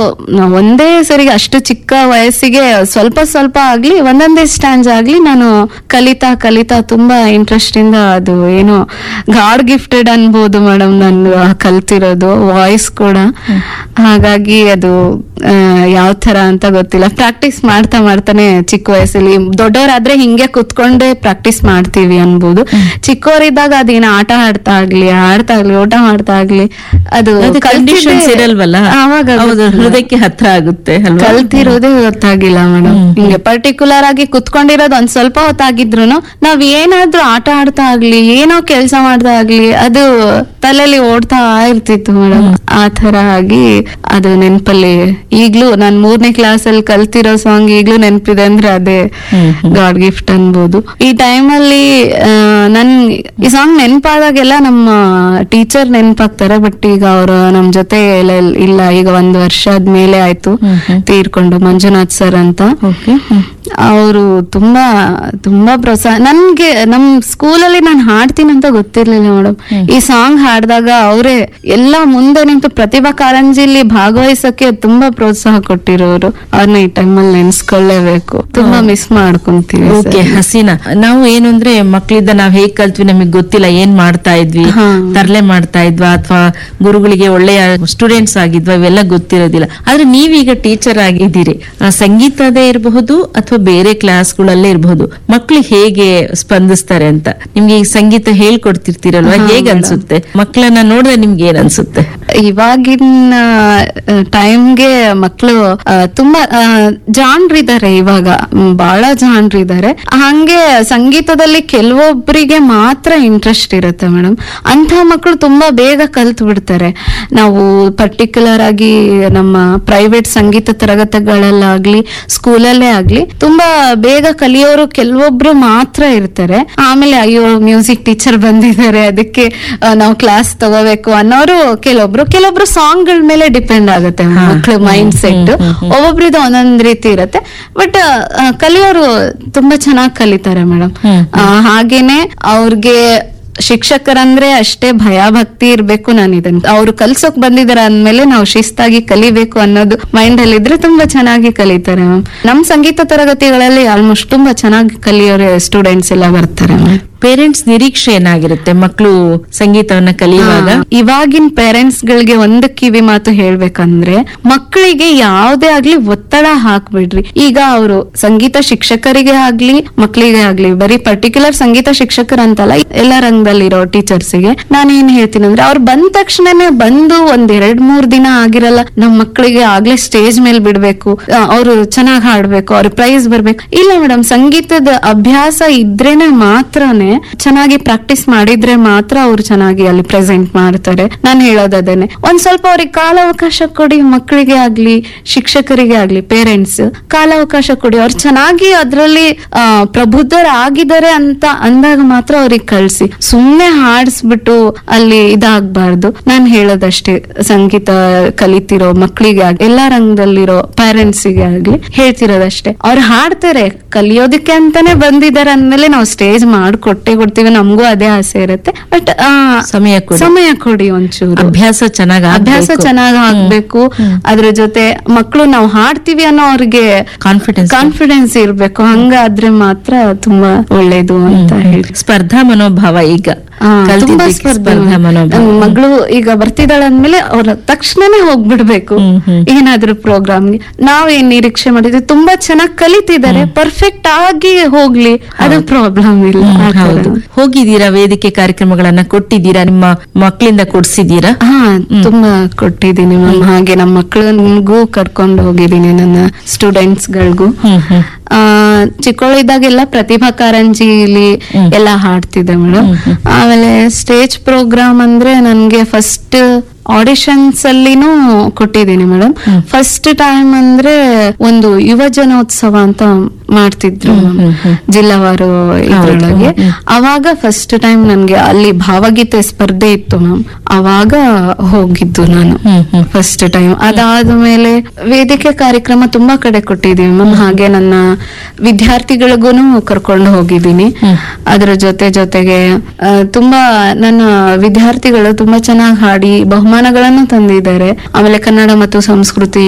ಒಂದೇ ಸರಿಗೆ ಅಷ್ಟು ಚಿಕ್ಕ ವಯಸ್ಸಿಗೆ ಸ್ವಲ್ಪ ಸ್ವಲ್ಪ ಆಗ್ಲಿ ಒಂದೊಂದೇ ಸ್ಟ್ಯಾಂಡ್ ಆಗ್ಲಿ ನಾನು ಕಲಿತಾ ಕಲಿತಾ ತುಂಬಾ ಇಂಟ್ರೆಸ್ಟ್ ಇಂದ ಅದು ಏನು ಗಾಡ್ ಗಿಫ್ಟೆಡ್ ಅನ್ಬೋದು ಮೇಡಮ್ ನಾನು ಕಲ್ತಿರೋದು ವಾಯ್ಸ್ ಕೂಡ ಹಾಗಾಗಿ ಅದು ಯಾವ ತರ ಅಂತ ಗೊತ್ತಿಲ್ಲ ಪ್ರಾಕ್ಟೀಸ್ ಮಾಡ್ತಾ ಮಾಡ್ತಾನೆ ಚಿಕ್ಕ ವಯಸ್ಸಲ್ಲಿ ದೊಡ್ಡವರಾದ್ರೆ ಹಿಂಗೆ ಕುತ್ಕೊಂಡೇ ಪ್ರಾಕ್ಟೀಸ್ ಮಾಡ್ತೀವಿ ಅನ್ಬೋದು ಚಿಕ್ಕವರಿದ್ದಾಗ ಅದೇನ ಆಟ ಆಡ್ತಾ ಆಗ್ಲಿ ಆಡ್ತಾ ಆಗ್ಲಿ ಊಟ ಮಾಡ್ತಾ ಆಗ್ಲಿ ಅದು ಅದು ಕಂಡೀಷನ್ಸ್ ಕಲ್ತಿದ್ದೆ- ಇರಲ್ವಲ್ಲ ಆವಾಗ ಹೌದು ಗೊತ್ತಿಲ್ಲ. ಹೃದಯಕ್ಕೆ ಹತ್ರ ಆಗುತ್ತೆ ಅಲ್ವಾ ಕಲ್ತಿರೋದೇ ಗೊತ್ತಾಗಿಲ್ಲ ಮೇಡಮ್ ಹಿಂಗೆ ಪರ್ಟಿಕ್ಯುಲರ್ ಆಗಿ ಕುತ್ಕೊಂಡಿರೋದು ಒಂದ್ ಸ್ವಲ್ಪ ಹೊತ್ತಾಗಿದ್ರು ನಾವ್ ಏನಾದ್ರೂ ಆಟ ಆಡ್ತಾ ಆಗ್ಲಿ ಏನೋ ಕೆಲ್ಸ ಮಾಡ್ತಾ ಆಗ್ಲಿ ಅದು ತಲೆಯಲ್ಲಿ ಓಡ್ತಾ ಇರ್ತಿತ್ತು ಮೇಡಮ್ ಆ ತರ ಆಗಿ ಅದು ನೆನ್ಪಲ್ಲಿ ಈಗ್ಲೂ ನಾನ್ ಮೂರನೇ ಕ್ಲಾಸ್ ಅಲ್ಲಿ ಕಲ್ತಿರೋ ಸಾಂಗ್ ಈಗ್ಲೂ ನೆನ್ಪಿದೆ ಅಂದ್ರೆ ಅದೇ ಹ್ಮ್, ಗಾಡ್ ಗಿಫ್ಟ್ ಅನ್ಬೋದು ಈ ಟೈಮಲ್ಲಿ ನನ್ ಈ ಸಾಂಗ್ ನೆನಪಾದಾಗೆಲ್ಲ ನಮ್ಮ ಟೀಚರ್ ನೆನಪಾಗ್ತಾರೆ ಬಟ್ ಈಗ ಅವರು ನಮ್ ಜೊತೆ ಇಲ್ಲ ಇಲ್ಲ ಈಗ ಒಂದ್ ವರ್ಷ ಆದ್ಮೇಲೆ ಆಯ್ತು ಹ್ಮ್, ಹ್ಮ್. ತೀರ್ಕೊಂಡು ಮಂಜುನಾಥ್ ಸರ್ ಅಂತ ಓಕೆ ಅವರು ತುಂಬಾ ತುಂಬಾ ಪ್ರೋತ್ಸಾಹ ನನ್ಗೆ ನಮ್ ಸ್ಕೂಲಲ್ಲಿ ನಾನು ಹಾಡ್ತೀನಿ ಅಂತ ಗೊತ್ತಿರ್ಲಿಲ್ಲ ಮೇಡಮ್ ಈ ಸಾಂಗ್ ಹಾಡ್ದಾಗ ಅವರೇ ಎಲ್ಲ ಮುಂದೆ ನಿಂತು ಪ್ರತಿಭಾ ಕಾರಂಜಿಲಿ ಭಾಗವಹಿಸಕ್ಕೆ ತುಂಬಾ ಪ್ರೋತ್ಸಾಹ ಕೊಟ್ಟಿರೋರು ಅವ್ರನ್ನ ಈ ಟೈಮಲ್ಲಿ ನೆನ್ಸ್ಕೊಳ್ಳೇಬೇಕು ತುಂಬಾ ಮಿಸ್ ಮಾಡ್ಕೊಂತೀವಿ sir. ಓಕೆ ಹಸೀನಾ ನಾವು ಏನು ಅಂದ್ರೆ ಮಕ್ಳಿದ್ದ ನಾವ್ ಹೇಗ್ ಕಲ್ತ್ವಿ ನಮಗೆ ಗೊತ್ತಿಲ್ಲ ಏನ್ ಮಾಡ್ತಾ ಇದ್ವಿ ಹಾ. ತರ್ಲೆ ಮಾಡ್ತಾ ಇದ್ವಾ ಅಥವಾ ಗುರುಗಳಿಗೆ ಒಳ್ಳೆಯ ಸ್ಟೂಡೆಂಟ್ಸ್ ಆಗಿದ್ವಾ ಇವೆಲ್ಲ ಗೊತ್ತಿರೋದಿಲ್ಲ ಆದ್ರೆ ನೀವೀಗ ಟೀಚರ್ ಆಗಿದ್ದೀರಿ ಆ, ಸಂಗೀತದೇ ಇರಬಹುದು ಅಥವಾ ಬೇರೆ ಕ್ಲಾಸ್ಗಳಲ್ಲೇ ಇರಬಹುದು ಮಕ್ಳು ಹೇಗೆ ಸ್ಪಂದಿಸ್ತಾರೆ ಅಂತ ನಿಮ್ಗೆ ಈ ಸಂಗೀತ ಹೇಳ್ಕೊಡ್ತಿರ್ತೀರಲ್ವಾ ಹೇಗ್ ಅನ್ಸುತ್ತೆ ಮಕ್ಕಳನ್ನ ನೋಡಿದ್ರೆ ನಿಮ್ಗೆ ಏನ್ ಅನ್ಸುತ್ತೆ ಇವಾಗಿನ ಟೈಮ್ಗೆ ಮಕ್ಕಳು ತುಂಬಾ ಜಾಣ್ರಿದ್ದಾರೆ ಇವಾಗ ಮ್, ಬಹಳ ಜಾಣ್ರಿದ್ದಾರೆ ಹಂಗೆ ಸಂಗೀತದಲ್ಲಿ ಕೆಲವೊಬ್ಬರಿಗೆ ಮಾತ್ರ ಇಂಟ್ರೆಸ್ಟ್ ಇರುತ್ತೆ ಮೇಡಮ್ ಅಂತ ಮಕ್ಕಳು ತುಂಬಾ ಬೇಗ ಕಲ್ತು ಬಿಡ್ತಾರೆ ನಾವು ಪರ್ಟಿಕ್ಯುಲರ್ ಆಗಿ ನಮ್ಮ ಪ್ರೈವೇಟ್ ಸಂಗೀತ ತರಗತಿಗಳಲ್ಲಾಗ್ಲಿ ಸ್ಕೂಲಲ್ಲೇ ಆಗ್ಲಿ ತುಂಬಾ ಬೇಗ ಕಲಿಯೋರು ಕೆಲವೊಬ್ರು ಮಾತ್ರ ಇರ್ತಾರೆ ಆಮೇಲೆ ಅಯ್ಯೋ ಮ್ಯೂಸಿಕ್ ಟೀಚರ್ ಬಂದಿದ್ದಾರೆ ಅದಕ್ಕೆ ಆ, ನಾವು ಕ್ಲಾಸ್ ತಗೋಬೇಕು ಅನ್ನೋರು ಕೆಲವೊಬ್ರು ಕೆಲವೊಬ್ರು ಸಾಂಗ್ ಗಳ ಮೇಲೆ ಡಿಪೆಂಡ್ ಆಗುತ್ತೆ ಮಕ್ಳ ಮೈಂಡ್ ಸೆಟ್ ಒಬ್ಬೊಬ್ರದ್ದು ಒಂದೊಂದ್ ರೀತಿ ಇರುತ್ತೆ ಬಟ್ ಕಲಿಯೋರು ತುಂಬಾ ಚೆನ್ನಾಗಿ ಕಲಿತಾರೆ ಮೇಡಮ್ ಹ್ಮ್. ಹಾಗೇನೆ ಅವ್ರಿಗೆ ಶಿಕ್ಷಕರಂದ್ರೆ ಅಷ್ಟೇ ಭಯ ಭಕ್ತಿ ಇರ್ಬೇಕು ನಾನು ಇದನ್ನ ಅವ್ರು ಕಲ್ಸೋಕ್ ಬಂದಿದಾರೆ ಅಂದ್ಮೇಲೆ ನಾವು ಶಿಸ್ತಾಗಿ ಕಲಿಬೇಕು ಅನ್ನೋದು ಮೈಂಡ್ ಅಲ್ಲಿ ಇದ್ರೆ ತುಂಬಾ ಚೆನ್ನಾಗಿ ಕಲಿತಾರೆ ಮ್ಯಾಮ್ ನಮ್ ಸಂಗೀತ ತರಗತಿಗಳಲ್ಲಿ ಆಲ್ಮೋಸ್ಟ್ ತುಂಬಾ ಚೆನ್ನಾಗಿ ಕಲಿಯೋರೆ ಸ್ಟೂಡೆಂಟ್ಸ್ ಎಲ್ಲ ಬರ್ತಾರೆ ಮ್ಯಾಮ್ ಪೇರೆಂಟ್ಸ್ ನಿರೀಕ್ಷೆ ಏನಾಗಿರುತ್ತೆ ಮಕ್ಕಳು ಸಂಗೀತವನ್ನ ಕಲಿಯುವಾಗ ಹಾ, ಇವಾಗಿನ ಪೇರೆಂಟ್ಸ್ ಗಳಿಗೆ ಒಂದು ಕಿವಿ ಮಾತು ಹೇಳ್ಬೇಕಂದ್ರೆ ಮಕ್ಕಳಿಗೆ ಯಾವ್ದೇ ಆಗ್ಲಿ ಒತ್ತಡ ಹಾಕ್ಬಿಡ್ರಿ ಈಗ ಅವರು ಸಂಗೀತ ಶಿಕ್ಷಕರಿಗೆ ಆಗ್ಲಿ ಮಕ್ಕಳಿಗೆ ಆಗ್ಲಿ ಬರೀ ಪರ್ಟಿಕ್ಯುಲರ್ ಸಂಗೀತ ಶಿಕ್ಷಕರಂತಲ್ಲ ಎಲ್ಲ ರಂಗದಲ್ಲಿರೋ ಟೀಚರ್ಸ್ಗೆ ನಾನು ಏನ್ ಹೇಳ್ತೀನಿ ಅಂದ್ರೆ ಅವ್ರು ಬಂದ ತಕ್ಷಣನೇ ಬಂದು ಒಂದ್ ಎರಡ್ ಮೂರ್ ದಿನ ಆಗಿರಲ್ಲ ನಮ್ ಮಕ್ಕಳಿಗೆ ಆಗ್ಲೇ ಸ್ಟೇಜ್ ಮೇಲೆ ಬಿಡ್ಬೇಕು ಅವರು ಚೆನ್ನಾಗಿ ಹಾಡ್ಬೇಕು ಅವ್ರ ಪ್ರೈಸ್ ಬರ್ಬೇಕು ಇಲ್ಲ ಮೇಡಮ್ ಸಂಗೀತದ ಅಭ್ಯಾಸ ಇದ್ರೇನೆ ಮಾತ್ರನೇ ಚೆನ್ನಾಗಿ ಪ್ರಾಕ್ಟೀಸ್ ಮಾಡಿದ್ರೆ ಮಾತ್ರ ಅವ್ರು ಚೆನ್ನಾಗಿ ಅಲ್ಲಿ ಪ್ರೆಸೆಂಟ್ ಮಾಡ್ತಾರೆ ನಾನು ಹೇಳೋದದೇನೆ ಒಂದ್ ಸ್ವಲ್ಪ ಅವ್ರಿಗೆ ಕಾಲಾವಕಾಶ ಕೊಡಿ ಮಕ್ಕಳಿಗೆ ಆಗ್ಲಿ ಶಿಕ್ಷಕರಿಗೆ ಆಗ್ಲಿ ಪೇರೆಂಟ್ಸ್ ಕಾಲಾವಕಾಶ ಕೊಡಿ ಅವ್ರು ಚೆನ್ನಾಗಿ ಅದ್ರಲ್ಲಿ ಆ, ಪ್ರಬುದ್ಧರಾಗಿದ್ದಾರೆ ಅಂತ ಅಂದಾಗ ಮಾತ್ರ ಅವ್ರಿಗೆ ಕಳ್ಸಿ ಸುಮ್ನೆ ಹಾಡಿಸ್ಬಿಟ್ಟು ಅಲ್ಲಿ ಇದಾಗಬಾರ್ದು ನಾನು ಹೇಳೋದಷ್ಟೇ ಸಂಗೀತ ಕಲಿತಿರೋ ಮಕ್ಕಳಿಗೆ ಆಗ್ಲಿ ಎಲ್ಲಾ ರಂಗದಲ್ಲಿರೋ ಪೇರೆಂಟ್ಸ್ ಗೆ ಆಗ್ಲಿ ಹೇಳ್ತಿರೋದಷ್ಟೇ ಅವ್ರು ಹಾಡ್ತಾರೆ ಕಲಿಯೋದಕ್ಕೆ ಅಂತಾನೆ ಬಂದಿದ್ದಾರೆ ಅಂದ್ಮೇಲೆ ನಾವು ಸ್ಟೇಜ್ ಮಾಡ್ಕೊಟ್ಟೆ ಕೊಡ್ತೀವಿ ನಮಗೂ ಅದೇ ಆಸೆ ಇರುತ್ತೆ ಬಟ್ ಸಮಯ ಕೊಡಿ. ಸಮಯ ಕೊಡಿ ಒಂಚೂರು ಅಭ್ಯಾಸ ಚೆನ್ನಾಗಿ ಅಭ್ಯಾಸ ಚೆನ್ನಾಗಿ ಆಗ್ಬೇಕು ಅದ್ರ ಜೊತೆ ಮಕ್ಕಳು ನಾವು ಹಾಡ್ತೀವಿ ಅನ್ನೋ ಅವ್ರಿಗೆ ಕಾನ್ಫಿಡೆನ್ಸ್ ಕಾನ್ಫಿಡೆನ್ಸ್ ಇರ್ಬೇಕು ಹಂಗಾದ್ರೆ ಮಾತ್ರ ತುಂಬಾ ಒಳ್ಳೇದು ಅಂತ ಹೇಳಿ ಸ್ಪರ್ಧಾ ಮನೋಭಾವ ಈಗ ಆ, ತುಂಬಾ ಕಲ್ತಿದ್ದಕ್ಕೆ ಸ್ಪರ್ಧೆ ಸ್ಪರ್ಧಾ ಮನೋಭಾವ ನನ್ ಮಗಳು ಈಗ ಬರ್ತಿದ್ದಾಳೆ ಅಂದ್ಮೇಲೆ ಅವ್ರ ತಕ್ಷಣನೇ ಹೋಗ್ಬಿಡ್ಬೇಕು ಹ್ಮ್, ಹ್ಮ್. ಏನಾದ್ರೂ ಪ್ರೋಗ್ರಾಮ್ಗೆ ನಾವೇನ್ ನಿರೀಕ್ಷೆ ಮಾಡಿದ್ವಿ ತುಂಬಾ ಚೆನ್ನಾಗಿ ಕಲಿತಿದ್ದಾರೆ ಪರ್ಫೆಕ್ಟ್ ಆಗಿ ಹೋಗ್ಲಿ ಅದು ಪ್ರಾಬ್ಲಮ್ ಇಲ್ಲ ಹ್ಮ್, ಆ ಥರ. ಹೌದು ಹೋಗಿದ್ದೀರಾ ವೇದಿಕೆ ಕಾರ್ಯಕ್ರಮಗಳನ್ನ ಕೊಟ್ಟಿದ್ದೀರಾ ನಿಮ್ಮ ಮಕ್ಕಳಿಂದ ಕೊಡ್ಸಿದ್ದೀರಾ ಹಾ ತುಂಬಾ ಕೊಟ್ಟಿದ್ದೀನಿ ಮ್ಯಾಮ್ ಹಾಗೆ ನಮ್ಮ ಮಕ್ಕಳಿಗೂ ಕರ್ಕೊಂಡು ಹೋಗಿದ್ದೀನಿ ನನ್ನ ಸ್ಟೂಡೆಂಟ್ಸ್ ಗಳಿಗೂ ಹ್ಮ್ ಹ್ಮ್ ಆ ಚಿಕ್ಕವಳಿದ್ದಾಗೆಲ್ಲ ಪ್ರತಿಭಾ ಕಾರಂಜಿಲಿ ಎಲ್ಲ ಹಾಡ್ತಿದ್ದೆ ಮೇಡಮ್ ಆಮೇಲೆ ಸ್ಟೇಜ್ ಪ್ರೋಗ್ರಾಮ್ ಅಂದ್ರೆ ನನ್ಗೆ ಫಸ್ಟ್ ಆಡಿಷನ್ಸ್ ಅಲ್ಲಿನೂ ಕೊಟ್ಟಿದ್ದೀನಿ ಮೇಡಮ್ ಫಸ್ಟ್ ಟೈಮ್ ಅಂದ್ರೆ ಒಂದು ಯುವ ಜನೋತ್ಸವ ಅಂತ ಮಾಡ್ತಿದ್ರು ma'am. ಜಿಲ್ಲಾವಾರು ಇದ್ರೊಳಗೆ ಅವಾಗ ಫಸ್ಟ್ ಟೈಮ್ ನನ್ಗೆ ಅಲ್ಲಿ ಭಾವಗೀತೆ ಸ್ಪರ್ಧೆ ಇತ್ತು ಮ್ಯಾಮ್ ಅವಾಗ ಹೋಗಿದ್ದು ನಾನು ಹ್ಮ್ ಹ್ಮ್ ಫಸ್ಟ್ ಟೈಮ್ ಅದಾದ್ಮೇಲೆ ವೇದಿಕೆ ಕಾರ್ಯಕ್ರಮ ತುಂಬಾ ಕಡೆ ಕೊಟ್ಟಿದೀವಿ ಮ್ಯಾಮ್ ಹಾಗೆ ನನ್ನ ವಿದ್ಯಾರ್ಥಿಗಳಿಗೂ ಕರ್ಕೊಂಡು ಹೋಗಿದ್ದೀನಿ ಅದ್ರ ಜೊತೆ ಜೊತೆಗೆ ಆ, ತುಂಬಾ ನನ್ನ ವಿದ್ಯಾರ್ಥಿಗಳು ತುಂಬಾ ಚೆನ್ನಾಗಿ ಹಾಡಿ ಬಹುಮಾನಗಳನ್ನು ತಂದಿದ್ದಾರೆ ಆಮೇಲೆ ಕನ್ನಡ ಮತ್ತು ಸಂಸ್ಕೃತಿ